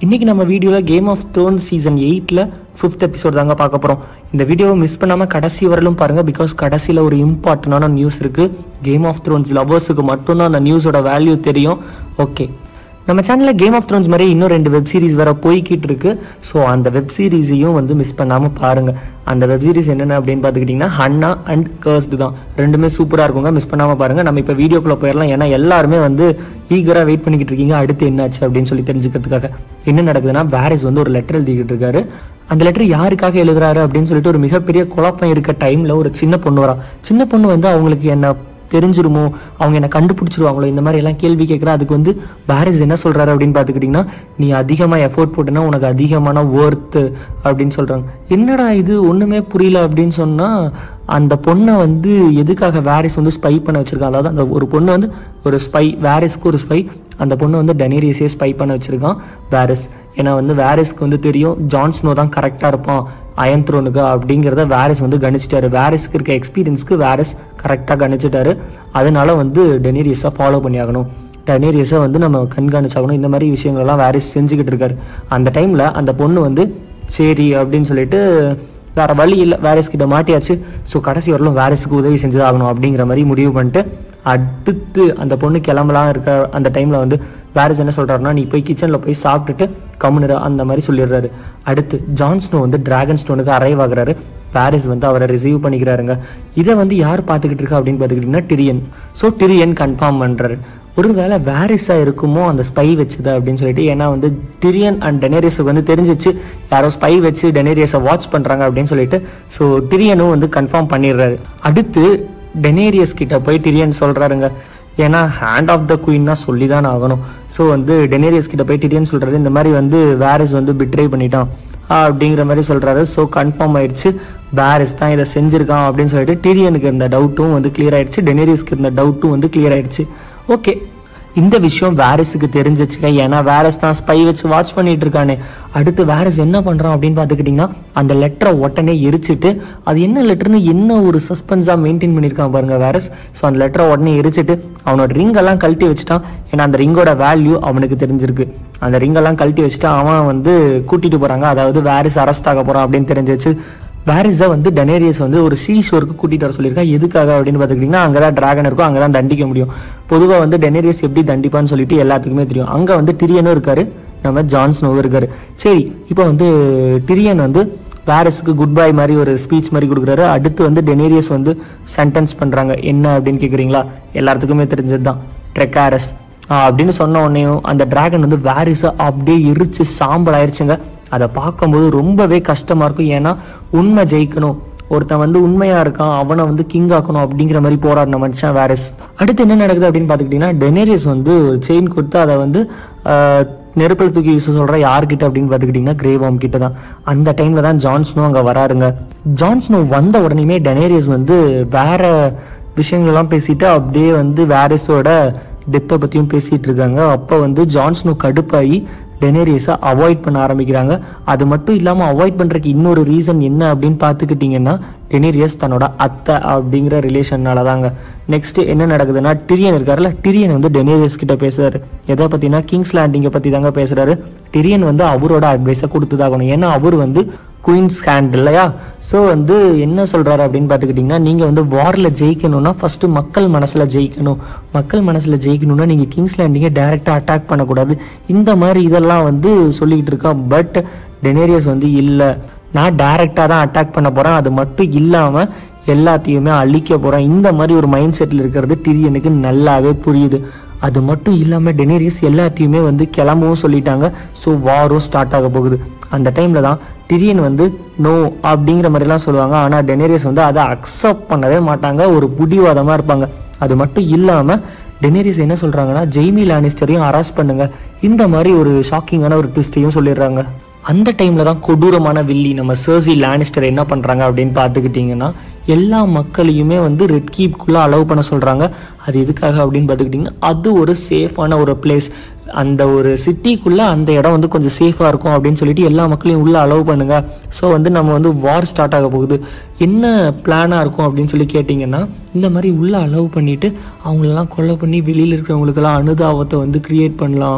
இன்னைக்கு நம்ம வீடியோவில் கேம் ஆஃப் த்ரோன் சீசன் எயிட்டில் ஃபிஃப்த் எபிசோட் தாங்க பார்க்க போகிறோம் இந்த வீடியோவை மிஸ் பண்ணாமல் கடைசி வரலும் பாருங்கள் பிகாஸ் கடைசியில் ஒரு இம்பார்ட்டண்டான நியூஸ் இருக்குது கேம் ஆஃப் த்ரோன்ஸ் லவர்ஸுக்கு மட்டும்தான் அந்த நியூஸோட வேல்யூ தெரியும் ஓகே நம்ம சேனலில் கேம் ஆஃப் த்ரோன்ஸ் மாதிரி இன்னும் ரெண்டு வெப் சீரிஸ் வேற போய்கிட்டு இருக்கு ஸோ அந்த வெப் சீரிஸையும் வந்து மிஸ் பண்ணாமல் பாருங்க அந்த வெப் சீரிஸ் என்னென்ன அப்படின்னு பார்த்துக்கிட்டிங்கன்னா ஹன்னா அண்ட் கர்ஸ்டு தான் ரெண்டுமே சூப்பராக இருக்குங்க மிஸ் பண்ணாமல் பாருங்க நம்ம இப்போ வீடியோக்குள்ளே போயிடலாம் ஏன்னா எல்லாருமே வந்து ஈகராக வெயிட் பண்ணிக்கிட்டு இருக்கீங்க அடுத்து என்னாச்சு அப்படின்னு சொல்லி தெரிஞ்சுக்கிறதுக்காக என்ன நடக்குதுன்னா பாரிஸ் வந்து ஒரு லெட்டர் எழுதிக்கிட்டு இருக்காரு அந்த லெட்டர் யாருக்காக எழுதுறாரு அப்படின்னு சொல்லிட்டு ஒரு மிகப்பெரிய குழப்பம் இருக்க டைம்ல ஒரு சின்ன பொண்ணு வரா சின்ன பொண்ணு வந்து அவங்களுக்கு என்ன தெரிஞ்சிருமோ அவங்க என்ன கண்டுபிடிச்சிருவாங்களோ இந்த மாதிரி எல்லாம் கேள்வி கேட்குறா அதுக்கு வந்து பாரிஸ் என்ன சொல்றாரு அப்படின்னு பார்த்துக்கிட்டிங்கன்னா நீ அதிகமாக எஃபோர்ட் போட்டனா உனக்கு அதிகமான ஒர்த்து அப்படின்னு சொல்றாங்க என்னடா இது ஒண்ணுமே புரியல அப்படின்னு சொன்னா அந்த பொண்ணை வந்து எதுக்காக வாரிஸ் வந்து ஸ்பை பண்ண வச்சிருக்கான் அதாவது அந்த ஒரு பொண்ணு வந்து ஒரு ஸ்பை வாரிஸ்க்கு ஒரு ஸ்பை அந்த பொண்ணு வந்து டெனேரியஸே ஸ்பை பண்ண வச்சிருக்கான் வாரிஸ் ஏன்னா வந்து வாரிஸ்க்கு வந்து தெரியும் ஜான்ஸ்னோ தான் கரெக்டாக இருப்பான் அயன் த்ரோனுக்கு அப்படிங்கிறத வாரிஸ் வந்து கணிச்சிட்டாரு வாரிஸ்க்கு இருக்க எக்ஸ்பீரியன்ஸ்க்கு வாரிஸ் கரெக்டாக கணிச்சிட்டாரு அதனால வந்து டெனேரியஸை ஃபாலோ பண்ணி ஆகணும் டெனேரியஸை வந்து நம்ம கண்காணிச்சாகணும் இந்த மாதிரி விஷயங்கள்லாம் வாரிஸ் செஞ்சுக்கிட்டு இருக்காரு அந்த டைமில் அந்த பொண்ணு வந்து சரி அப்படின்னு சொல்லிட்டு வேற வழி இல்லை வாரிஸ் கிட்ட மாட்டியாச்சு ஸோ கடைசி வரலும் வாரிஸுக்கு உதவி செஞ்சுதாகணும் அப்படிங்கிற மாதிரி முடிவு பண்ணிட்டு அடுத்து அந்த பொண்ணு கிளம்பலாம் இருக்க அந்த டைமில் வந்து வாரிஸ் என்ன சொல்கிறாருன்னா நீ போய் கிச்சனில் போய் சாப்பிட்டுட்டு கம்முனுரு அந்த மாதிரி சொல்லிடுறாரு அடுத்து ஜான்ஸ்னோ வந்து டிராகன் ஸ்டோனுக்கு அரைவ் ஆகுறாரு பாரிஸ் வந்து அவரை ரிசீவ் பண்ணிக்கிறாருங்க இதை வந்து யார் பார்த்துக்கிட்டு இருக்கா அப்படின்னு பார்த்துக்கிட்டிங்கன்னா டிரியன் ஸோ டிரியன் கன்ஃபார்ம் பண்ணுறாரு ஒருவேளை வாரிஸாக இருக்குமோ அந்த ஸ்பை வச்சுது அப்படின்னு சொல்லிட்டு ஏன்னா வந்து டிரியன் அண்ட் டெனேரியஸுக்கு வந்து தெரிஞ்சிச்சு யாரோ ஸ்பை வச்சு டெனேரியஸை வாட்ச் பண்ணுறாங்க அப்படின்னு சொல்லிட்டு ஸோ டிரியனும் வந்து கன்ஃபார்ம் பண்ணிடுறாரு அடுத்து டெனேரியஸ் கிட்ட போய் டிரியன் சொல்கிறாருங்க ஏன்னா ஹேண்ட் ஆஃப் த குயின்னா சொல்லி தான் ஆகணும் ஸோ வந்து டெனேரியஸ் கிட்ட போய் டிரியன் சொல்கிறாரு இந்த மாதிரி வந்து வாரிஸ் வந்து பிட்ரே பண்ணிட்டான் அப்படிங்கிற மாதிரி சொல்கிறாரு ஸோ கன்ஃபார்ம் ஆயிடுச்சு பாரிஸ் தான் இதை செஞ்சுருக்கான் அப்படின்னு சொல்லிட்டு டிரியனுக்கு இருந்த டவுட்டும் வந்து கிளியர் ஆயிடுச்சு டெனேரியஸ்க்கு இருந்த டவுட்டும் வந்து கிளியர் ஆயிடுச்சு ஓகே இந்த விஷயம் வாரிஸுக்கு தெரிஞ்சிச்சுங்க ஏன்னா வாரிஸ் தான் ஸ்பை வச்சு வாட்ச் பண்ணிட்டு இருக்கானே அடுத்து வாரிஸ் என்ன பண்றான் அப்படின்னு பார்த்துக்கிட்டிங்கன்னா அந்த லெட்டரை உடனே எரிச்சிட்டு அது என்ன லெட்டர்னு என்ன ஒரு சஸ்பென்ஸாக மெயின்டைன் பண்ணியிருக்கான் பாருங்க வாரிஸ் ஸோ அந்த லெட்டரை உடனே எரிச்சிட்டு அவனோட ரிங் எல்லாம் கழட்டி வச்சுட்டான் ஏன்னா அந்த ரிங்கோட வேல்யூ அவனுக்கு தெரிஞ்சிருக்கு அந்த ring எல்லாம் கழட்டி வச்சுட்டு அவன் வந்து கூட்டிட்டு போறாங்க அதாவது வாரிஸ் அரெஸ்ட் ஆக போறான் அப்படின்னு தெரிஞ்சிச்சு வாரிஸை வந்து டெனேரியஸ் வந்து ஒரு சீ ஷோருக்கு கூட்டிட்டு வர சொல்லியிருக்கா எதுக்காக அப்படின்னு பார்த்துக்கிட்டிங்கன்னா அங்கே தான் டிராகன் இருக்கும் அங்கே தான் தண்டிக்க முடியும் பொதுவாக வந்து டெனேரியஸ் எப்படி தண்டிப்பான்னு சொல்லிட்டு எல்லாத்துக்குமே தெரியும் அங்கே வந்து டிரியனும் இருக்காரு நம்ம ஜான்ஸ்னோவும் இருக்காரு சரி இப்போ வந்து டிரியன் வந்து பாரிஸுக்கு குட் பை மாதிரி ஒரு ஸ்பீச் மாதிரி கொடுக்குறாரு அடுத்து வந்து டெனேரியஸ் வந்து சென்டென்ஸ் பண்ணுறாங்க என்ன அப்படின்னு கேட்குறீங்களா எல்லாத்துக்குமே தெரிஞ்சது தான் ட்ரெக்காரஸ் அப்படின்னு சொன்ன உடனேயும் அந்த டிராகன் வந்து வாரிஸை அப்படியே எரிச்சு சாம்பல் ஆயிடுச்சுங்க அதை பார்க்கும்போது ரொம்பவே கஷ்டமா இருக்கும் ஏன்னா உண்மை ஜெயிக்கணும் ஒருத்தன் வந்து உண்மையா இருக்கான் அவனை வந்து கிங் ஆக்கணும் அப்படிங்கிற மாதிரி போராடின மனுஷன் வாரிஸ் அடுத்து என்ன நடக்குது அப்படின்னு பார்த்துக்கிட்டிங்கன்னா டெனேரியஸ் வந்து ஒரு செயின் கொடுத்து அதை வந்து ஆஹ், நெருப்பில் தூக்கி வீச சொல்ற யார்கிட்ட அப்படின்னு பார்த்துக்கிட்டிங்கன்னா கிரேவாம் கிட்ட தான் அந்த டைம்ல தான் ஜான்ஸ்னோ அங்கே வராருங்க ஜான்ஸ்னோ வந்த உடனேயுமே டெனேரியஸ் வந்து வேற விஷயங்கள்லாம் பேசிட்டு அப்படியே வந்து வாரிஸோட டெத்தை பற்றியும் பேசிட்டு இருக்காங்க அப்போ வந்து ஜான்ஸ்னோ கடுப்பாகி டெனேரியஸை அவாய்ட் பண்ண ஆரம்பிக்கிறாங்க அது மட்டும் இல்லாமல் அவாய்ட் பண்ணுறதுக்கு இன்னொரு ரீசன் என்ன அப்படின்னு பார்த்துக்கிட்டிங்கன்னா டெனேரியஸ் தன்னோட அத்தை அப்படிங்கிற ரிலேஷன்னால தாங்க நெக்ஸ்ட் என்ன நடக்குதுன்னா டிரியன் இருக்காருல்ல டிரியன் வந்து டெனேரியஸ் கிட்ட பேசுறாரு எதை பற்றினா கிங்ஸ் லேண்டிங்கை பற்றி தாங்க பேசுறாரு டிரியன் வந்து அவரோட அட்வைஸை கொடுத்துதாகணும் ஏன்னா அவர் வந்து குயின்ஸ் ஹேண்ட் இல்லையா ஸோ வந்து என்ன சொல்றாரு அப்படின்னு பார்த்துக்கிட்டிங்கன்னா நீங்கள் வந்து வாரில் ஜெயிக்கணும்னா ஃபர்ஸ்ட் மக்கள் மனசில் ஜெயிக்கணும் மக்கள் மனசில் ஜெயிக்கணும்னா நீங்கள் கிங்ஸ் லேண்டிங்கை டைரெக்டாக அட்டாக் பண்ணக்கூடாது இந்த மாதிரி இதெல்லாம் வந்து சொல்லிக்கிட்டு இருக்கா பட் டெனேரியஸ் வந்து இல்லை நான் டைரெக்டாக தான் அட்டாக் பண்ண போகிறேன் அது மட்டும் இல்லாமல் எல்லாத்தையுமே அழிக்க போகிறேன் இந்த மாதிரி ஒரு மைண்ட் செட்டில் இருக்கிறது டிரியனுக்கு நல்லாவே புரியுது அது மட்டும் இல்லாமல் டெனேரியஸ் எல்லாத்தையுமே வந்து கிளம்பவும் சொல்லிட்டாங்க ஸோ வாரும் ஸ்டார்ட் ஆக போகுது அந்த டைமில் தான் டிரியன் வந்து நோ அப்படிங்கிற மாதிரிலாம் சொல்லுவாங்க ஆனால் டெனேரியஸ் வந்து அதை அக்செப்ட் பண்ணவே மாட்டாங்க ஒரு புடிவாதமாக இருப்பாங்க அது மட்டும் இல்லாமல் டெனேரியஸ் என்ன சொல்கிறாங்கன்னா ஜெய்மி லானிஸ்டரையும் அரெஸ்ட் பண்ணுங்க இந்த மாதிரி ஒரு ஷாக்கிங்கான ஒரு ட்விஸ்டையும் சொல்லிடுறாங்க அந்த டைமில் தான் கொடூரமான வில்லி நம்ம சர்சி லானிஸ்டர் என்ன பண்ணுறாங்க அப்படின்னு பார்த்துக்கிட்டிங்கன்னா எல்லா மக்களையுமே வந்து ரெட் கீப்குள்ளே அலோவ் பண்ண சொல்கிறாங்க அது எதுக்காக அப்படின்னு பார்த்துக்கிட்டிங்கன்னா அது ஒரு சேஃபான ஒரு பிளேஸ் அந்த ஒரு சிட்டிக்குள்ளே அந்த இடம் வந்து கொஞ்சம் சேஃபாக இருக்கும் அப்படின்னு சொல்லிட்டு எல்லா மக்களையும் உள்ளே அலோவ் பண்ணுங்க ஸோ வந்து நம்ம வந்து வார் ஸ்டார்ட் ஆக போகுது என்ன பிளானாக இருக்கும் அப்படின்னு சொல்லி கேட்டிங்கன்னா இந்த மாதிரி உள்ளே அலோவ் பண்ணிவிட்டு அவங்களெல்லாம் கொலை பண்ணி வெளியில் இருக்கிறவங்களுக்கெல்லாம் அனுதாபத்தை வந்து கிரியேட் பண்ணலாம்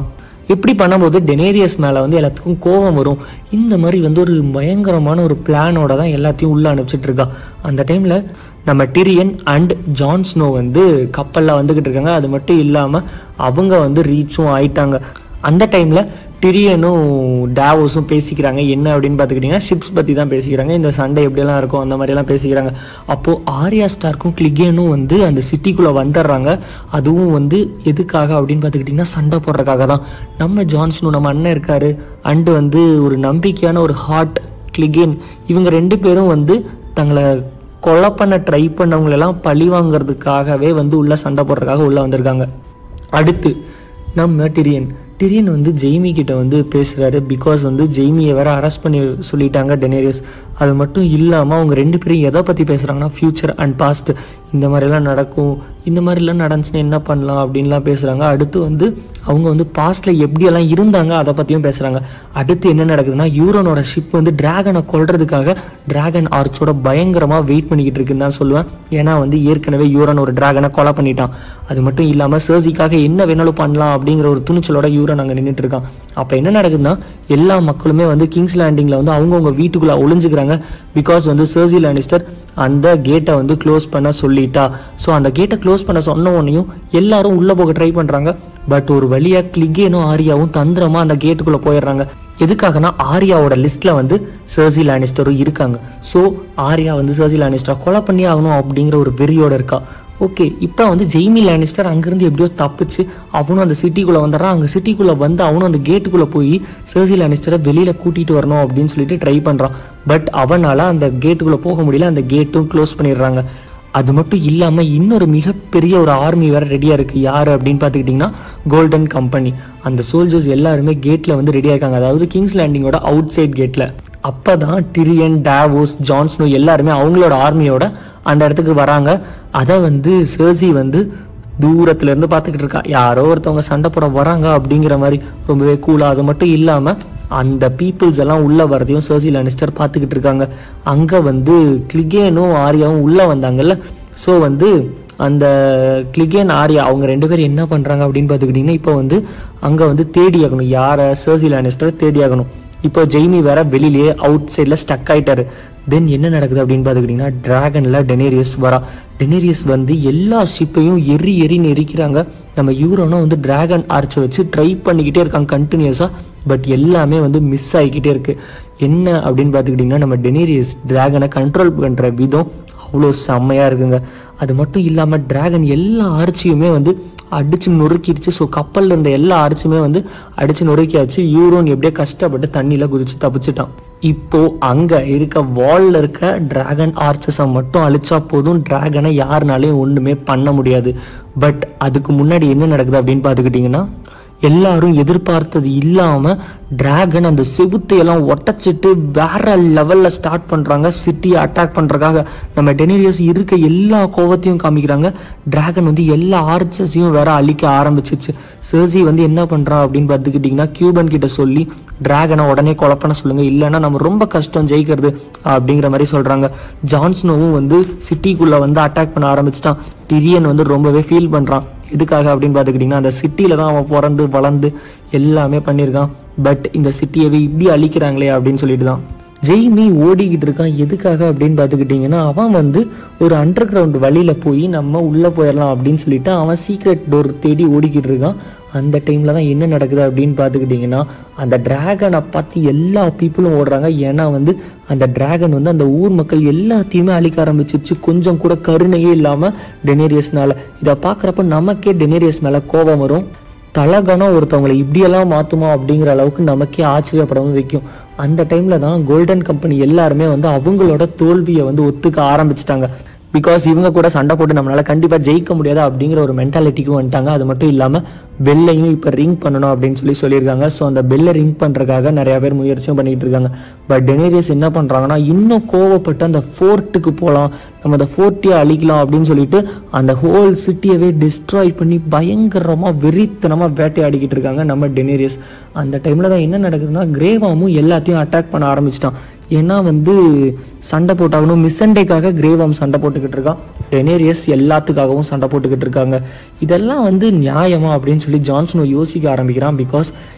இப்படி பண்ணும்போது டெனேரியஸ் மேலே வந்து எல்லாத்துக்கும் கோபம் வரும் இந்த மாதிரி வந்து ஒரு பயங்கரமான ஒரு பிளானோட தான் எல்லாத்தையும் உள்ளே அனுப்பிச்சிட்டு இருக்கா அந்த டைமில் நம்ம டிரியன் அண்ட் ஜான்ஸ்னோ வந்து கப்பலில் வந்துக்கிட்டு இருக்காங்க அது மட்டும் இல்லாமல் அவங்க வந்து ரீச்சும் ஆயிட்டாங்க அந்த டைமில் டிரியனும் டேவோஸும் பேசிக்கிறாங்க என்ன அப்படின்னு பார்த்துக்கிட்டிங்கன்னா ஷிப்ஸ் பற்றி தான் பேசிக்கிறாங்க இந்த சண்டை எப்படியெல்லாம் இருக்கும் அந்த மாதிரியெல்லாம் பேசிக்கிறாங்க அப்போது ஆர்யா ஸ்டார்க்கும் கிளிகேனும் வந்து அந்த சிட்டிக்குள்ளே வந்துடுறாங்க அதுவும் வந்து எதுக்காக அப்படின்னு பார்த்துக்கிட்டிங்கன்னா சண்டை போடுறதுக்காக தான் நம்ம ஜான்சனும் நம்ம அண்ணன் இருக்காரு அண்டு வந்து ஒரு நம்பிக்கையான ஒரு ஹார்ட் கிளிகேன் இவங்க ரெண்டு பேரும் வந்து தங்களை கொலை பண்ண ட்ரை பண்ணவங்களெல்லாம் பழி வாங்குறதுக்காகவே வந்து உள்ள சண்டை போடுறதுக்காக உள்ள வந்திருக்காங்க அடுத்து நம்ம டிரியன் டிரியன் வந்து ஜெய்மி கிட்ட வந்து பேசுறாரு பிகாஸ் வந்து ஜெய்மியை வேற அரெஸ்ட் பண்ணி சொல்லிட்டாங்க டெனேரியஸ் அது மட்டும் இல்லாமல் அவங்க ரெண்டு பேரும் எதை பற்றி பேசுகிறாங்கன்னா ஃப்யூச்சர் அண்ட் பாஸ்ட் இந்த மாதிரிலாம் நடக்கும் இந்த மாதிரிலாம் நடந்துச்சுன்னா என்ன பண்ணலாம் அப்படின்லாம் பேசுகிறாங்க அடுத்து வந்து அவங்க வந்து பாஸ்ட்டில் எப்படியெல்லாம் இருந்தாங்க அதை பற்றியும் பேசுகிறாங்க அடுத்து என்ன நடக்குதுன்னா யூரோனோட ஷிப் வந்து டிராகனை கொல்றதுக்காக டிராகன் ஆர்ச்சோட பயங்கரமாக வெயிட் பண்ணிக்கிட்டு இருக்குன்னு தான் சொல்லுவேன் ஏன்னா வந்து ஏற்கனவே யூரோன் ஒரு டிராகனை கொலை பண்ணிட்டான் அது மட்டும் இல்லாமல் சர்சிக்காக என்ன வேணாலும் பண்ணலாம் அப்படிங்கிற ஒரு துணிச்சலோட யூரோன் அங்கே நின்றுட்டு இருக்கான் அப்போ என்ன நடக்குதுன்னா எல்லா மக்களுமே வந்து கிங்ஸ் லேண்டிங்கில் வந்து அவங்கவுங்க வீட்டுக்குள்ளே ஒளிஞ்சுக்கிறாங்க பிகாஸ் வந்து சர்சி லேனிஸ்டர் அந்த கேட்டை வந்து க்ளோஸ் பண்ண சொல்லிட்டா ஸோ அந்த கேட்டை க்ளோஸ் பண்ண சொன்ன உடனேயும் எல்லாரும் உள்ளே போக ட்ரை பண்ணுறாங்க பட் ஒரு வழியாக கிளிகேனும் ஆரியாவும் தந்திரமாக அந்த கேட்டுக்குள்ளே போயிடுறாங்க எதுக்காகனா ஆரியாவோட லிஸ்ட்ல வந்து சர்சி லானிஸ்டரும் இருக்காங்க ஸோ ஆரியா வந்து சர்சி லானிஸ்டரை கொலை பண்ணி ஆகணும் அப்படிங்கிற ஒரு வெறியோட இருக்கா ஓகே இப்போ வந்து ஜெய்மி லானிஸ்டர் அங்கேருந்து எப்படியோ தப்பிச்சு அவனும் அந்த சிட்டிக்குள்ளே வந்துடுறான் அங்கே சிட்டிக்குள்ளே வந்து அவனும் அந்த கேட்டுக்குள்ளே போய் சர்சி லானிஸ்டரை வெளியில் கூட்டிகிட்டு வரணும் அப்படின்னு சொல்லிட்டு ட்ரை பண்ணுறான் பட் அவனால் அந்த கேட்டுக்குள்ளே போக முடியல அந்த கேட்டும் க்ளோஸ் பண்ணிடுறாங்க அது மட்டும் இல்லாமல் இன்னொரு மிகப்பெரிய ஒரு ஆர்மி வேற ரெடியாக இருக்குது யார் அப்படின்னு பார்த்துக்கிட்டிங்கன்னா கோல்டன் கம்பெனி அந்த சோல்ஜர்ஸ் எல்லாருமே கேட்டில் வந்து ரெடியாக இருக்காங்க அதாவது கிங்ஸ் லேண்டிங்கோட அவுட் சைட் கேட்டில் அப்போ தான் டிரியன் டேவோஸ் ஜான்ஸ்னோ எல்லாருமே அவங்களோட ஆர்மியோட அந்த இடத்துக்கு வராங்க அதை வந்து சர்சி வந்து தூரத்துல இருந்து பார்த்துக்கிட்டு இருக்கா யாரோ ஒருத்தவங்க சண்டை போட வராங்க அப்படிங்கிற மாதிரி ரொம்பவே கூலாக அது மட்டும் இல்லாமல் அந்த பீப்புள்ஸ் எல்லாம் உள்ள வரதையும் சர்சி லானிஸ்டர் பார்த்துக்கிட்டு இருக்காங்க அங்கே வந்து கிளிகேனும் ஆரியாவும் உள்ள வந்தாங்கல்ல ஸோ வந்து அந்த கிளிகேன் ஆரியா அவங்க ரெண்டு பேரும் என்ன பண்ணுறாங்க அப்படின்னு பார்த்துக்கிட்டிங்கன்னா இப்போ வந்து அங்கே வந்து தேடி ஆகணும் யாரை சர்சி லானிஸ்டர் தேடி ஆகணும் இப்போ ஜெய்மி வேற வெளியிலேயே அவுட் சைடில் ஸ்டக் ஆயிட்டாரு தென் என்ன நடக்குது அப்படின்னு பார்த்துக்கிட்டிங்கன்னா டிராகனில் டெனேரியஸ் வரா டெனேரியஸ் வந்து எல்லா ஷிப்பையும் எரி எரின்னு எரிக்கிறாங்க நம்ம யூரோனும் வந்து டிராகன் ஆர்ச்சை வச்சு ட்ரை பண்ணிக்கிட்டே இருக்காங்க கண்டினியூஸாக பட் எல்லாமே வந்து மிஸ் ஆகிக்கிட்டே இருக்கு என்ன அப்படின்னு பார்த்துக்கிட்டிங்கன்னா நம்ம டெனேரியஸ் டிராகனை கண்ட்ரோல் பண்ணுற விதம் அவ்வளோ செம்மையாக இருக்குங்க அது மட்டும் இல்லாமல் டிராகன் எல்லா ஆர்ச்சியுமே வந்து அடிச்சு நொறுக்கிடுச்சு ஸோ கப்பலில் இருந்த எல்லா ஆர்ச்சுமே வந்து அடிச்சு நொறுக்கியாச்சு யூரோன் எப்படியோ கஷ்டப்பட்டு தண்ணியில் குதிச்சு தப்பிச்சிட்டான் இப்போ அங்க இருக்க வால்ல இருக்க டிராகன் ஆர்ச்சஸை மட்டும் அழிச்சா போதும் டிராகனை யாருனாலையும் ஒண்ணுமே பண்ண முடியாது பட் அதுக்கு முன்னாடி என்ன நடக்குது அப்படின்னு பார்த்துக்கிட்டிங்கன்னா எல்லாரும் எதிர்பார்த்தது இல்லாம டிராகன் அந்த செவுத்தையெல்லாம் ஒட்டச்சிட்டு வேற லெவல்ல ஸ்டார்ட் பண்றாங்க சிட்டியை அட்டாக் பண்றதுக்காக நம்ம டெனிரியஸ் இருக்க எல்லா கோவத்தையும் காமிக்கிறாங்க டிராகன் வந்து எல்லா ஆர்ச்சஸையும் வேற அழிக்க ஆரம்பிச்சிச்சு சர்சி வந்து என்ன பண்றான் அப்படின்னு பார்த்துக்கிட்டிங்கன்னா கியூபன் கிட்ட சொல்லி டிராகனை உடனே கொலை பண்ண சொல்லுங்க இல்லைன்னா நம்ம ரொம்ப கஷ்டம் ஜெயிக்கிறது அப்படிங்கிற மாதிரி சொல்றாங்க ஜான்ஸ்னோவும் வந்து சிட்டிக்குள்ள வந்து அட்டாக் பண்ண ஆரம்பிச்சிட்டான் டிரியன் வந்து ரொம்பவே ஃபீல் பண்றான் எதுக்காக அப்படின்னு பார்த்துக்கிட்டிங்கன்னா அந்த சிட்டியில் தான் அவன் பிறந்து வளர்ந்து எல்லாமே பண்ணியிருக்கான் பட் இந்த சிட்டியவே இப்படி அழிக்கிறாங்களே அப்படின்னு சொல்லிட்டு தான் ஜெய்மி ஓடிக்கிட்டு இருக்கான் எதுக்காக அப்படின்னு பார்த்துக்கிட்டிங்கன்னா அவன் வந்து ஒரு அண்டர் கிரவுண்ட் வழியில் போய் நம்ம உள்ளே போயிடலாம் அப்படின்னு சொல்லிட்டு அவன் சீக்ரெட் டோர் தேடி ஓடிக்கிட்டு இருக்கான் அந்த டைமில் தான் என்ன நடக்குது அப்படின்னு பார்த்துக்கிட்டிங்கன்னா அந்த டிராகனை பார்த்து எல்லா பீப்புளும் ஓடுறாங்க ஏன்னா வந்து அந்த டிராகன் வந்து அந்த ஊர் மக்கள் எல்லாத்தையுமே அழிக்க ஆரம்பிச்சிருச்சு கொஞ்சம் கூட கருணையே இல்லாமல் டெனேரியஸ்னால இதை பார்க்குறப்ப நமக்கே டெனேரியஸ் மேலே கோபம் வரும் தலகனம் ஒருத்தவங்களை இப்படியெல்லாம் மாற்றுமா அப்படிங்கிற அளவுக்கு நமக்கே ஆச்சரியப்படவும் வைக்கும் அந்த டைமில் தான் கோல்டன் கம்பெனி எல்லாருமே வந்து அவங்களோட தோல்வியை வந்து ஒத்துக்க ஆரம்பிச்சிட்டாங்க பிகாஸ் இவங்க கூட சண்டை போட்டு நம்மளால கண்டிப்பாக ஜெயிக்க முடியாது அப்படிங்கிற ஒரு மென்டாலிட்டிக்கும் வந்துட்டாங்க அது மட்டும் இல்லாமல் பெல்லையும் இப்போ ரிங் பண்ணணும் அப்படின்னு சொல்லி சொல்லியிருக்காங்க ஸோ அந்த பெல்லை ரிங் பண்ணுறதுக்காக நிறைய பேர் முயற்சியும் பண்ணிட்டு இருக்காங்க பட் டெனேரியஸ் என்ன பண்ணுறாங்கன்னா இன்னும் கோவப்பட்டு அந்த ஃபோர்ட்டுக்கு போகலாம் நம்ம அந்த ஃபோர்ட்டியை அழிக்கலாம் அப்படின்னு சொல்லிட்டு அந்த ஹோல் சிட்டியவே டிஸ்ட்ராய் பண்ணி பயங்கரமாக வெறித்தனமாக வேட்டையாடிக்கிட்டு இருக்காங்க நம்ம டெனேரியஸ் அந்த டைமில் தான் என்ன நடக்குதுன்னா கிரேவாமும் எல்லாத்தையும் அட்டாக் பண்ண ஆரம்பிச்சிட்டான் ஏன்னா வந்து சண்டை போட்டாகணும் மிஸ்ஸண்டேக்காக கிரேவாம் சண்டை போட்டுக்கிட்டு இருக்கான் டெனேரியஸ் எல்லாத்துக்காகவும் சண்டை போட்டுக்கிட்டு இருக்காங்க இதெல்லாம் வந்து நியாயமா அப்படின்னு சொல்லி ஜான்சனோ யோசிக்க ஆரம்பிக்கிறான் பிகாஸ்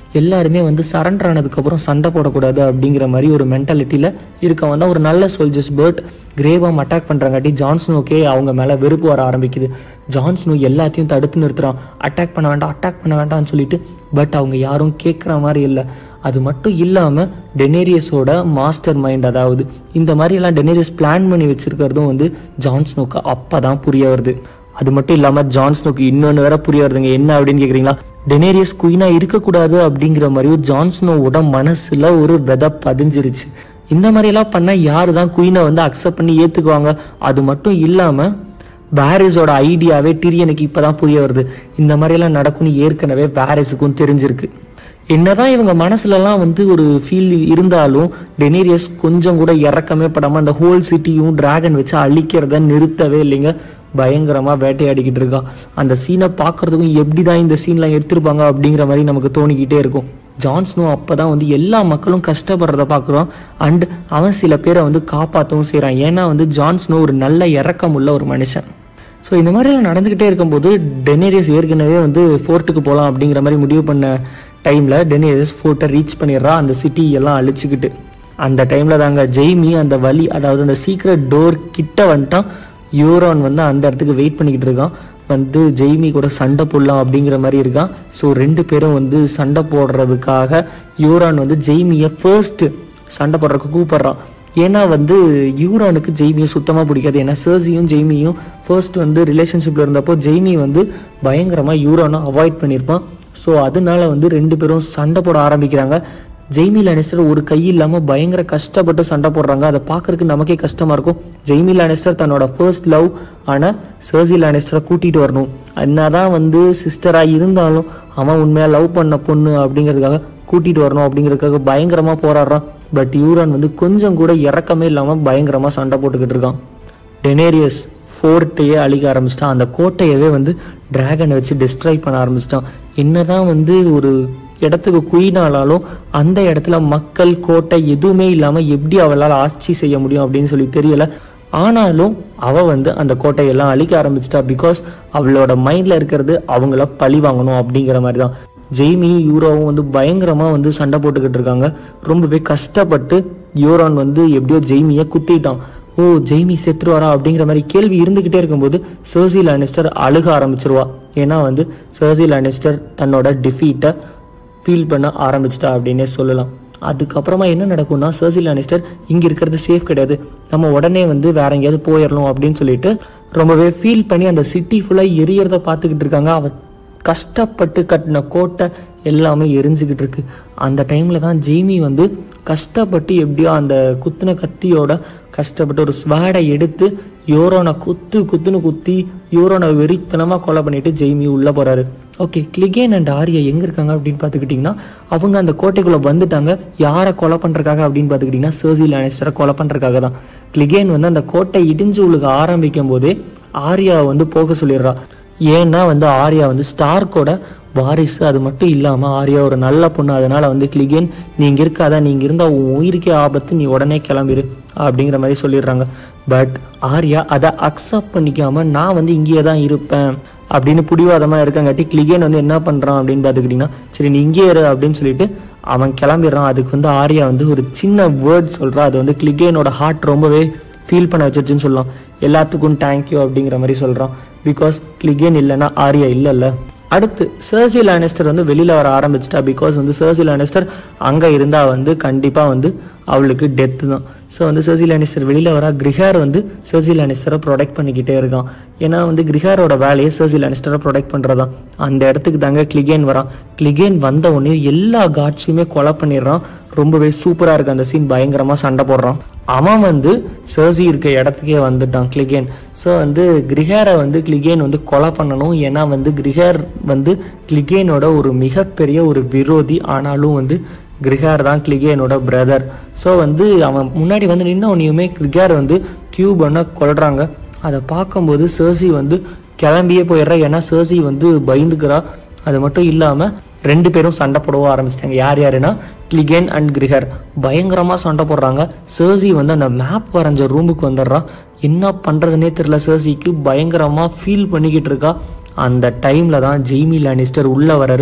எல்லாருமே வந்து சரண்டர் ஆனதுக்கப்புறம் சண்டை போடக்கூடாது அப்படிங்கிற மாதிரி ஒரு மென்டாலிட்டியில் இருக்கவன் தான் ஒரு நல்ல சோல்ஜர்ஸ் பட் கிரேவாம் அட்டாக் பண்ணுறாங்காட்டி ஜான்ஸ்னோக்கே அவங்க மேலே வெறுப்பு வர ஆரம்பிக்குது ஜான்ஸ்னோ எல்லாத்தையும் தடுத்து நிறுத்துறான் அட்டாக் பண்ண வேண்டாம் அட்டாக் பண்ண வேண்டாம்னு சொல்லிட்டு பட் அவங்க யாரும் கேட்குற மாதிரி இல்லை அது மட்டும் இல்லாமல் டெனேரியஸோட மாஸ்டர் மைண்ட் அதாவது இந்த மாதிரியெல்லாம் டெனேரியஸ் பிளான் பண்ணி வச்சிருக்கிறதும் வந்து ஜான்ஸ்னோக்கு அப்போ தான் புரிய வருது அது மட்டும் இல்லாமல் ஜான்ஸ்னோக்கு இன்னொன்று வேற புரிய வருதுங்க என்ன அப்படின்னு கேட்குறீங்களா டெனேரியஸ் குயினாக இருக்கக்கூடாது அப்படிங்கிற மாதிரியும் ஜான்ஸ்னோவோட மனசில் ஒரு விதை பதிஞ்சிருச்சு இந்த மாதிரியெல்லாம் பண்ணால் யார் தான் குயினை வந்து அக்செப்ட் பண்ணி ஏற்றுக்குவாங்க அது மட்டும் இல்லாமல் பாரிஸோட ஐடியாவே டிரியனுக்கு இப்போ தான் புரிய வருது இந்த மாதிரியெல்லாம் நடக்கும்னு ஏற்கனவே பாரிஸுக்கும் தெரிஞ்சிருக்கு என்னதான் இவங்க மனசுலலாம் வந்து ஒரு ஃபீல் இருந்தாலும் டெனேரியஸ் கொஞ்சம் கூட இறக்கமே படாமல் அந்த ஹோல் சிட்டியும் டிராகன் வச்சு அழிக்கிறத நிறுத்தவே இல்லைங்க பயங்கரமாக வேட்டையாடிக்கிட்டு இருக்கா அந்த சீனை பார்க்கறதுக்கும் எப்படி தான் இந்த சீன்லாம் எடுத்திருப்பாங்க அப்படிங்கிற மாதிரி நமக்கு தோணிக்கிட்டே இருக்கும் ஜான்ஸ்னோ அப்போ தான் வந்து எல்லா மக்களும் கஷ்டப்படுறத பார்க்குறோம் அண்ட் அவன் சில பேரை வந்து காப்பாற்றவும் செய்கிறான் ஏன்னா வந்து ஜான்ஸ்னோ ஒரு நல்ல இறக்கம் உள்ள ஒரு மனுஷன் ஸோ இந்த மாதிரிலாம் நடந்துக்கிட்டே இருக்கும்போது டெனேரியஸ் ஏற்கனவே வந்து ஃபோர்ட்டுக்கு போகலாம் அப்படிங்கிற மாதிரி முடிவு பண்ண டைமில் டெனேரியஸ் ஃபோர்ட்டை ரீச் பண்ணிடுறா அந்த சிட்டி எல்லாம் அழிச்சுக்கிட்டு அந்த டைமில் தாங்க ஜெய்மி அந்த வழி அதாவது அந்த சீக்ரெட் டோர் கிட்ட வந்துட்டான் யூரான் வந்து அந்த இடத்துக்கு வெயிட் பண்ணிக்கிட்டு இருக்கான் வந்து ஜெய்மி கூட சண்டை போடலாம் அப்படிங்கிற மாதிரி இருக்கான் ஸோ ரெண்டு பேரும் வந்து சண்டை போடுறதுக்காக யூரான் வந்து ஜெய்மியை ஃபர்ஸ்ட் சண்டை போடுறதுக்கு கூப்பிடுறான் ஏன்னா வந்து யூரானுக்கு ஜெய்மியை சுத்தமாக பிடிக்காது ஏன்னா சர்சியும் ஜெய்மியும் ஃபர்ஸ்ட் வந்து ரிலேஷன்ஷிப்பில் இருந்தப்போ ஜெய்மி வந்து பயங்கரமாக யூரானை அவாய்ட் பண்ணியிருப்பான் ஸோ அதனால வந்து ரெண்டு பேரும் சண்டை போட ஆரம்பிக்கிறாங்க ஜெய்மி லானிஸ்டர் ஒரு கை இல்லாமல் பயங்கர கஷ்டப்பட்டு சண்டை போடுறாங்க அதை பார்க்கறதுக்கு நமக்கே கஷ்டமாக இருக்கும் ஜெய்மி லானிஸ்டர் தன்னோட ஃபர்ஸ்ட் லவ் ஆன சர்சி லானிஸ்டரை கூட்டிகிட்டு வரணும் என்னதான் வந்து சிஸ்டராக இருந்தாலும் அவன் உண்மையாக லவ் பண்ண பொண்ணு அப்படிங்கிறதுக்காக கூட்டிகிட்டு வரணும் அப்படிங்கிறதுக்காக பயங்கரமாக போராடுறான் பட் யூரான் வந்து கொஞ்சம் கூட இறக்கமே இல்லாமல் பயங்கரமாக சண்டை போட்டுக்கிட்டு இருக்கான் டெனேரியஸ் ஃபோர்ட்டையே அழிக்க ஆரம்பிச்சிட்டான் அந்த கோட்டையவே வந்து டிராகனை வச்சு டிஸ்ட்ராய் பண்ண ஆரம்பிச்சிட்டான் என்னதான் வந்து ஒரு இடத்துக்கு குயினாலாலும் அந்த இடத்துல மக்கள் கோட்டை எதுவுமே இல்லாமல் எப்படி அவளால் ஆட்சி செய்ய முடியும் அப்படின்னு சொல்லி தெரியல ஆனாலும் அவ வந்து அந்த கோட்டையெல்லாம் அழிக்க ஆரம்பிச்சிட்டா பிகாஸ் அவளோட மைண்டில் இருக்கிறது அவங்கள பழி வாங்கணும் அப்படிங்கிற மாதிரி தான் ஜெய்மி யூரோவும் வந்து பயங்கரமாக வந்து சண்டை போட்டுக்கிட்டு இருக்காங்க ரொம்பவே கஷ்டப்பட்டு யூரான் வந்து எப்படியோ ஜெய்மியை குத்திட்டான் ஓ ஜெய்மி செத்துருவாரா அப்படிங்கிற மாதிரி கேள்வி இருந்துக்கிட்டே இருக்கும்போது சர்சி லானிஸ்டர் அழுக ஆரம்பிச்சிருவா ஏன்னா வந்து சர்சி லானிஸ்டர் தன்னோட டிஃபீட்டை ஃபீல் பண்ண ஆரம்பிச்சிட்டா அப்படின்னே சொல்லலாம் அதுக்கப்புறமா என்ன நடக்கும்னா சர்சி லானிஸ்டர் இங்கே இருக்கிறது சேஃப் கிடையாது நம்ம உடனே வந்து வேற எங்கேயாவது போயிடலாம் அப்படின்னு சொல்லிட்டு ரொம்பவே ஃபீல் பண்ணி அந்த சிட்டி ஃபுல்லாக எரியறத பார்த்துக்கிட்டு இருக்காங்க அவ கஷ்டப்பட்டு கட்டின கோட்டை எல்லாமே எரிஞ்சுக்கிட்டு இருக்கு அந்த டைமில் தான் ஜெய்மி வந்து கஷ்டப்பட்டு எப்படியோ அந்த குத்துன கத்தியோட கஷ்டப்பட்டு ஒரு ஸ்வாடை எடுத்து யோரோனை குத்து குத்துன்னு குத்தி யோரோனை வெறித்தனமாக கொலை பண்ணிட்டு ஜெய்மி உள்ளே போகிறாரு ஓகே கிளிகேன் அண்ட் ஆரியா எங்கே இருக்காங்க அப்படின்னு பார்த்துக்கிட்டிங்கன்னா அவங்க அந்த கோட்டைக்குள்ளே வந்துட்டாங்க யாரை கொலை பண்ணுறக்காக அப்படின்னு பார்த்துக்கிட்டிங்கன்னா சர்சி லானிஸ்டரை கொலை பண்ணுறக்காக தான் கிளிகேன் வந்து அந்த கோட்டை இடிஞ்சு உழுக ஆரம்பிக்கும் போதே ஆரியாவை வந்து போக சொல்லிடுறா ஏன்னா வந்து ஆர்யா வந்து ஸ்டார்க்கோட வாரிசு அது மட்டும் இல்லாமல் ஆர்யா ஒரு நல்ல பொண்ணு அதனால வந்து கிளிகேன் நீ இங்கே இருக்காத நீ இங்கே இருந்தால் உன் உயிருக்கே ஆபத்து நீ உடனே கிளம்பிடு அப்படிங்கிற மாதிரி சொல்லிடுறாங்க பட் ஆர்யா அதை அக்செப்ட் பண்ணிக்காம நான் வந்து இங்கேயே தான் இருப்பேன் அப்படின்னு பிடிவாதமாக இருக்கங்காட்டி கிளிகேன் வந்து என்ன பண்ணுறான் அப்படின்னு பார்த்துக்கிட்டிங்கன்னா சரி நீ இங்கே இரு அப்படின்னு சொல்லிட்டு அவன் கிளம்பிடுறான் அதுக்கு வந்து ஆர்யா வந்து ஒரு சின்ன வேர்ட் சொல்கிறான் அது வந்து கிளிகேனோட ஹார்ட் ரொம்பவே ஃபீல் பண்ண வச்சிருச்சுன்னு சொல்லலாம் எல்லாத்துக்கும் தேங்க்யூ அப்படிங்கிற மாதிரி சொல்கிறான் பிகாஸ் கிளிகேன் இல்லைன்னா ஆர்யா இல்லைல்ல அடுத்து சர்சி லானிஸ்டர் வந்து வெளியில் வர ஆரம்பிச்சிட்டா பிகாஸ் வந்து சர்சி லானிஸ்டர் அங்கே இருந்தால் வந்து கண்டிப்பாக வந்து அவளுக்கு டெத்து தான் ஸோ வந்து சர்சி லானிஸ்டர் வெளியில் வர கிரிஹார் வந்து சர்சி லானிஸ்டரை ப்ரொடெக்ட் பண்ணிக்கிட்டே இருக்கான் ஏன்னா வந்து கிரிஹாரோட வேலையை சர்சி லானிஸ்டரை ப்ரொடெக்ட் பண்ணுறதான் அந்த இடத்துக்கு தாங்க கிளிகேன் வரான் கிளிகேன் வந்த உடனே எல்லா காட்ஸையுமே கொலை பண்ணிடுறான் ரொம்பவே சூப்பராக இருக்கு அந்த சீன் பயங்கரமாக சண்டை போடுறான் அவன் வந்து சர்சி இருக்க இடத்துக்கே வந்துட்டான் கிளிகேன் ஸோ வந்து கிரிஹாரை வந்து கிளிகேன் வந்து கொலை பண்ணணும் ஏன்னா வந்து கிரிஹார் வந்து கிளிகேனோட ஒரு மிகப்பெரிய ஒரு விரோதி ஆனாலும் வந்து கிரிகார் தான் கிளிகேனோட பிரதர் ஸோ வந்து அவன் முன்னாடி வந்து நின்ன உடனேயுமே கிரிகார் வந்து கியூபனை கொல்றாங்க அதை பார்க்கும்போது சர்சி வந்து கிளம்பியே போயிடுறா ஏன்னா சர்சி வந்து பயந்துக்கிறா அது மட்டும் இல்லாமல் ரெண்டு பேரும் சண்டை போடவும் ஆரம்பிச்சிட்டாங்க யார் யாருன்னா கிளிகேன் அண்ட் கிரிகர் பயங்கரமாக சண்டை போடுறாங்க சர்சி வந்து அந்த மேப் வரைஞ்ச ரூமுக்கு வந்துடுறான் என்ன பண்ணுறதுனே தெரியல சர்சிக்கு பயங்கரமாக ஃபீல் பண்ணிக்கிட்டு இருக்கா அந்த டைமில் தான் ஜெய்மி லானிஸ்டர் உள்ளே வராரு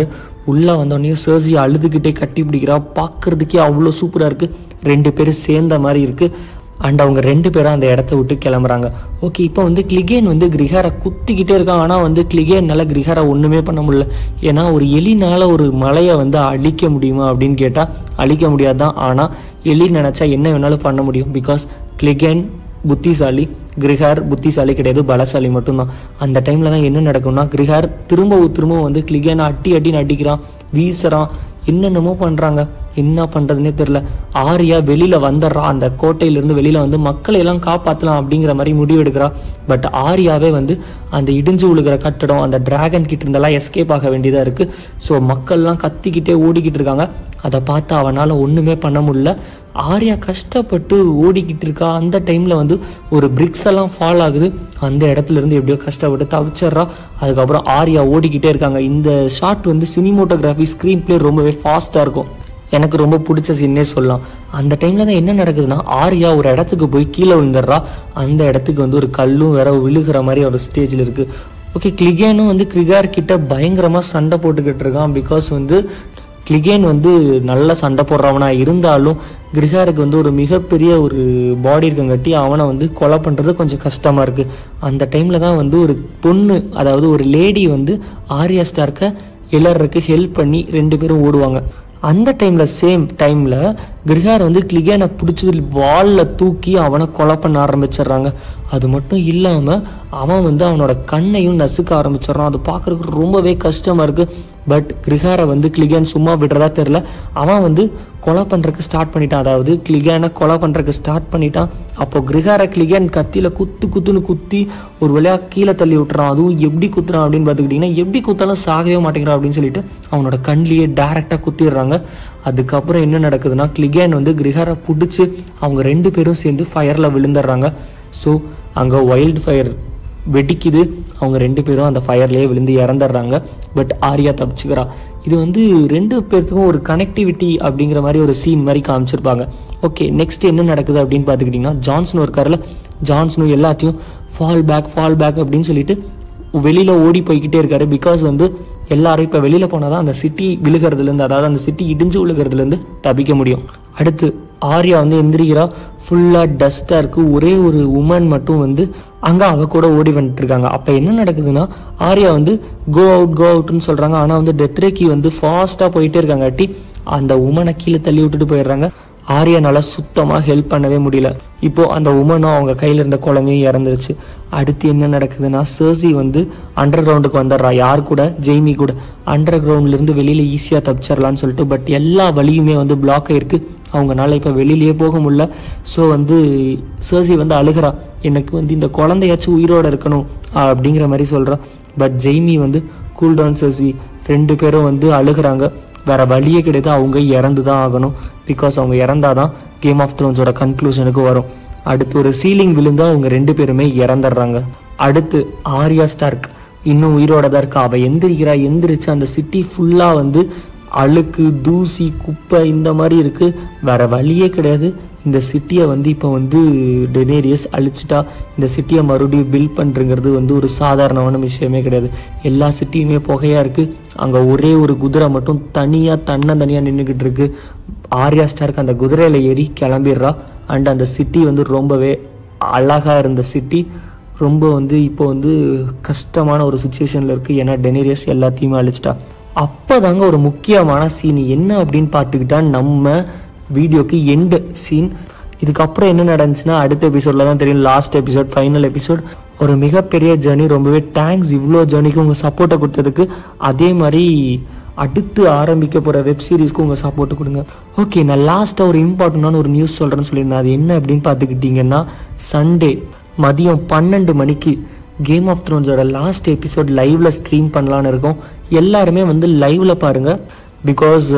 உள்ளே வந்தோடனே சர்ஜி அழுதுகிட்டே கட்டி பிடிக்கிறா பார்க்கறதுக்கே அவ்வளோ சூப்பராக இருக்குது ரெண்டு பேரும் சேர்ந்த மாதிரி இருக்குது அண்ட் அவங்க ரெண்டு பேரும் அந்த இடத்த விட்டு கிளம்புறாங்க ஓகே இப்போ வந்து கிளிகேன் வந்து கிரிகாரை குத்திக்கிட்டே இருக்கான் ஆனால் வந்து கிளிகேன்னால கிரிகாரை ஒன்றுமே பண்ண முடியல ஏன்னா ஒரு எலினால ஒரு மலையை வந்து அழிக்க முடியுமா அப்படின்னு கேட்டால் அழிக்க முடியாது தான் ஆனால் எலி நினச்சா என்ன வேணாலும் பண்ண முடியும் பிகாஸ் கிளிகேன் புத்திசாலி கிரிகார் புத்திசாலி கிடையாது பலசாலி மட்டும்தான் அந்த டைமில் தான் என்ன நடக்கும்னா கிரிகார் திரும்பவும் திரும்பவும் வந்து கிளிகேனை அட்டி அட்டின்னு அடிக்கிறான் வீசுறான் என்னென்னமோ பண்ணுறாங்க என்ன பண்ணுறதுனே தெரில ஆரியா வெளியில் வந்துடுறா அந்த கோட்டையிலேருந்து வெளியில் வந்து மக்களை எல்லாம் காப்பாற்றலாம் அப்படிங்கிற மாதிரி முடிவெடுக்கிறா பட் ஆரியாவே வந்து அந்த இடிஞ்சு விழுகிற கட்டடம் அந்த டிராகன் கிட்ட இருந்தெல்லாம் எஸ்கேப் ஆக வேண்டியதாக இருக்குது ஸோ மக்கள்லாம் கத்திக்கிட்டே ஓடிக்கிட்டு இருக்காங்க அதை பார்த்து அவனால் ஒன்றுமே பண்ண முடியல ஆர்யா கஷ்டப்பட்டு ஓடிக்கிட்டு இருக்கா அந்த டைமில் வந்து ஒரு பிரிக்ஸ் எல்லாம் ஃபால் ஆகுது அந்த இடத்துல இருந்து எப்படியோ கஷ்டப்பட்டு தவிச்சிட்றா அதுக்கப்புறம் ஆர்யா ஓடிக்கிட்டே இருக்காங்க இந்த ஷாட் வந்து சினிமோட்டோகிராஃபி ஸ்க்ரீன் ப்ளே ரொம்பவே ஃபாஸ்ட்டாக இருக்கும் எனக்கு ரொம்ப பிடிச்ச சீன்னே சொல்லலாம் அந்த டைமில் தான் என்ன நடக்குதுன்னா ஆர்யா ஒரு இடத்துக்கு போய் கீழே விழுந்துடுறா அந்த இடத்துக்கு வந்து ஒரு கல்லும் வேற விழுகிற மாதிரி ஒரு ஸ்டேஜில் இருக்குது ஓகே கிளிகேனும் வந்து கிரிகார் கிட்ட பயங்கரமாக சண்டை போட்டுக்கிட்டு இருக்கான் பிகாஸ் வந்து கிளிகேன் வந்து நல்ல சண்டை போடுறவனா இருந்தாலும் கிரிகாருக்கு வந்து ஒரு மிகப்பெரிய ஒரு பாடி இருக்கங்காட்டி அவனை வந்து கொலை பண்ணுறது கொஞ்சம் கஷ்டமாக இருக்குது அந்த டைமில் தான் வந்து ஒரு பொண்ணு அதாவது ஒரு லேடி வந்து ஆர்யா ஸ்டார்க்கை இளறதுக்கு ஹெல்ப் பண்ணி ரெண்டு பேரும் ஓடுவாங்க அந்த டைமில் சேம் டைமில் கிரிகார் வந்து கிளிகேனை பிடிச்சது வாலில் தூக்கி அவனை கொலை பண்ண ஆரம்பிச்சிடுறாங்க அது மட்டும் இல்லாமல் அவன் வந்து அவனோட கண்ணையும் நசுக்க ஆரம்பிச்சிடுறான் அது பார்க்குறதுக்கு ரொம்பவே கஷ்டமாக இருக்குது பட் கிரிகாரை வந்து கிளிகேன் சும்மா விடுறதா தெரில அவன் வந்து கொலை பண்ணுறதுக்கு ஸ்டார்ட் பண்ணிட்டான் அதாவது கிளிகேனை கொலை பண்ணுறதுக்கு ஸ்டார்ட் பண்ணிட்டான் அப்போ கிரிகாரை கிளிகேன் கத்தியில் குத்து குத்துன்னு குத்தி ஒரு வழியாக கீழே தள்ளி விட்டுறான் அதுவும் எப்படி குத்துறான் அப்படின்னு பார்த்துக்கிட்டிங்கன்னா எப்படி குத்தாலும் சாகவே மாட்டேங்கிறான் அப்படின்னு சொல்லிட்டு அவனோட கண்லேயே டேரெக்டாக குத்திடுறாங்க அதுக்கப்புறம் என்ன நடக்குதுன்னா கிளிகேன் வந்து கிரிகாரை பிடிச்சி அவங்க ரெண்டு பேரும் சேர்ந்து ஃபயரில் விழுந்துடுறாங்க ஸோ அங்கே வைல்டு ஃபயர் வெடிக்குது அவங்க ரெண்டு பேரும் அந்த ஃபயர்லேயே விழுந்து இறந்துடுறாங்க பட் ஆர்யா தப்பிச்சுக்கிறா இது வந்து ரெண்டு பேர்த்துக்கும் ஒரு கனெக்டிவிட்டி அப்படிங்கிற மாதிரி ஒரு சீன் மாதிரி காமிச்சிருப்பாங்க ஓகே நெக்ஸ்ட் என்ன நடக்குது அப்படின்னு பார்த்துக்கிட்டிங்கன்னா ஜான்சன் இருக்கார்ல ஜான்சனும் எல்லாத்தையும் ஃபால் பேக் ஃபால் பேக் அப்படின்னு சொல்லிட்டு வெளியில் ஓடி போய்கிட்டே இருக்காரு பிகாஸ் வந்து எல்லாரும் இப்போ வெளியில் போனால் தான் அந்த சிட்டி விழுகிறதுலேருந்து அதாவது அந்த சிட்டி இடிஞ்சு விழுகிறதுலேருந்து தப்பிக்க முடியும் அடுத்து ஆர்யா வந்து எந்திரிக்கிறா ஃபுல்லாக டஸ்ட்டாக இருக்குது ஒரே ஒரு உமன் மட்டும் வந்து அங்கே அவ கூட ஓடி வந்துட்டு இருக்காங்க அப்போ என்ன நடக்குதுன்னா ஆர்யா வந்து கோ அவுட் கோ அவுட்னு சொல்கிறாங்க ஆனால் வந்து டெத்ரேக்கி வந்து ஃபாஸ்ட்டாக போயிட்டே இருக்காங்காட்டி அந்த உமனை கீழே தள்ளி விட்டுட்டு போயிடுறாங்க ஆரியனால சுத்தமாக ஹெல்ப் பண்ணவே முடியல இப்போ அந்த உமனும் அவங்க கையில் இருந்த குழந்தையும் இறந்துருச்சு அடுத்து என்ன நடக்குதுன்னா சர்சி வந்து அண்டர் கிரவுண்டுக்கு வந்துடுறா யார் கூட ஜெய்மி கூட அண்டர் கிரவுண்ட்லேருந்து வெளியில் ஈஸியாக தப்பிச்சிடலான்னு சொல்லிட்டு பட் எல்லா வழியுமே வந்து பிளாக் ஆயிருக்கு அவங்கனால இப்போ வெளியிலேயே போக முடியல ஸோ வந்து சர்சி வந்து அழுகிறா எனக்கு வந்து இந்த குழந்தையாச்சும் உயிரோட இருக்கணும் அப்படிங்கிற மாதிரி சொல்கிறா பட் ஜெய்மி வந்து கூல் டவுன் சர்சி ரெண்டு பேரும் வந்து அழுகிறாங்க வேற வழியே கிடையாது அவங்க இறந்து தான் ஆகணும் பிகாஸ் அவங்க இறந்தாதான் கேம் ஆஃப் த்ரோன்ஸோட கன்க்ளூஷனுக்கு வரும் அடுத்து ஒரு சீலிங் விழுந்தா அவங்க ரெண்டு பேருமே இறந்துடுறாங்க அடுத்து ஆர்யா ஸ்டார்க் இன்னும் உயிரோட தான் இருக்கா அவள் எந்திரிக்கிறா எந்திரிச்சு அந்த சிட்டி ஃபுல்லாக வந்து அழுக்கு தூசி குப்பை இந்த மாதிரி இருக்கு வேற வழியே கிடையாது இந்த சிட்டியை வந்து இப்போ வந்து டெனேரியஸ் அழிச்சிட்டா இந்த சிட்டியை மறுபடியும் பில்ட் பண்ணுறங்கிறது வந்து ஒரு சாதாரணமான விஷயமே கிடையாது எல்லா சிட்டியுமே புகையாக இருக்குது அங்கே ஒரே ஒரு குதிரை மட்டும் தனியாக தன்னந்தனியாக நின்றுக்கிட்டு இருக்கு ஆர்யா ஸ்டார்க் அந்த குதிரையில் ஏறி கிளம்பிடுறா அண்ட் அந்த சிட்டி வந்து ரொம்பவே அழகாக இருந்த சிட்டி ரொம்ப வந்து இப்போ வந்து கஷ்டமான ஒரு சுச்சுவேஷனில் இருக்குது ஏன்னா டெனேரியஸ் எல்லாத்தையுமே அழிச்சிட்டா அப்போ தாங்க ஒரு முக்கியமான சீன் என்ன அப்படின்னு பார்த்துக்கிட்டா நம்ம வீடியோக்கு எண்டு சீன் இதுக்கப்புறம் என்ன நடந்துச்சுன்னா அடுத்த எபிசோடில் தான் தெரியும் லாஸ்ட் எபிசோட் ஃபைனல் எபிசோட் ஒரு மிகப்பெரிய ஜேர்னி ரொம்பவே தேங்க்ஸ் இவ்வளோ ஜேர்னிக்கு உங்கள் சப்போர்ட்டை கொடுத்ததுக்கு அதே மாதிரி அடுத்து ஆரம்பிக்க போகிற வெப் சீரிஸ்க்கு உங்கள் சப்போர்ட் கொடுங்க ஓகே நான் லாஸ்ட்டாக ஒரு இம்பார்ட்டண்டான ஒரு நியூஸ் சொல்கிறேன்னு சொல்லியிருந்தேன் அது என்ன அப்படின்னு பார்த்துக்கிட்டிங்கன்னா சண்டே மதியம் பன்னெண்டு மணிக்கு கேம் ஆஃப் த்ரோன்ஸோட லாஸ்ட் எபிசோட் லைவ்ல ஸ்ட்ரீம் பண்ணலான்னு இருக்கோம் எல்லாருமே வந்து லைவ்ல பாருங்க பிகாஸ்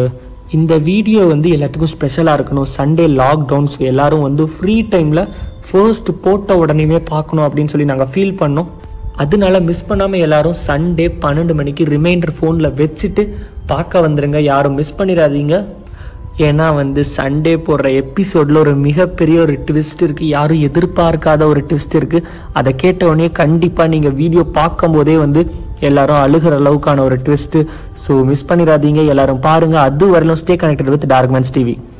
இந்த வீடியோ வந்து எல்லாத்துக்கும் ஸ்பெஷலாக இருக்கணும் சண்டே லாக்டவுன் ஸோ எல்லாரும் வந்து ஃப்ரீ டைமில் ஃபர்ஸ்ட் போட்ட உடனேமே பார்க்கணும் அப்படின்னு சொல்லி நாங்கள் ஃபீல் பண்ணோம் அதனால மிஸ் பண்ணாமல் எல்லாரும் சண்டே பன்னெண்டு மணிக்கு ரிமைண்டர் ஃபோனில் வச்சுட்டு பார்க்க வந்துருங்க யாரும் மிஸ் பண்ணிடாதீங்க ஏன்னா வந்து சண்டே போடுற எபிசோடில் ஒரு மிகப்பெரிய ஒரு ட்விஸ்ட் இருக்குது யாரும் எதிர்பார்க்காத ஒரு ட்விஸ்ட் இருக்குது அதை கேட்ட உடனே கண்டிப்பாக நீங்கள் வீடியோ பார்க்கும்போதே வந்து எல்லாரும் அழுகிற அளவுக்கான ஒரு ட்விஸ்ட் ஸோ மிஸ் பண்ணிடாதீங்க எல்லாரும் பாருங்க அது வரையிலும் stay connected with Darkman's TV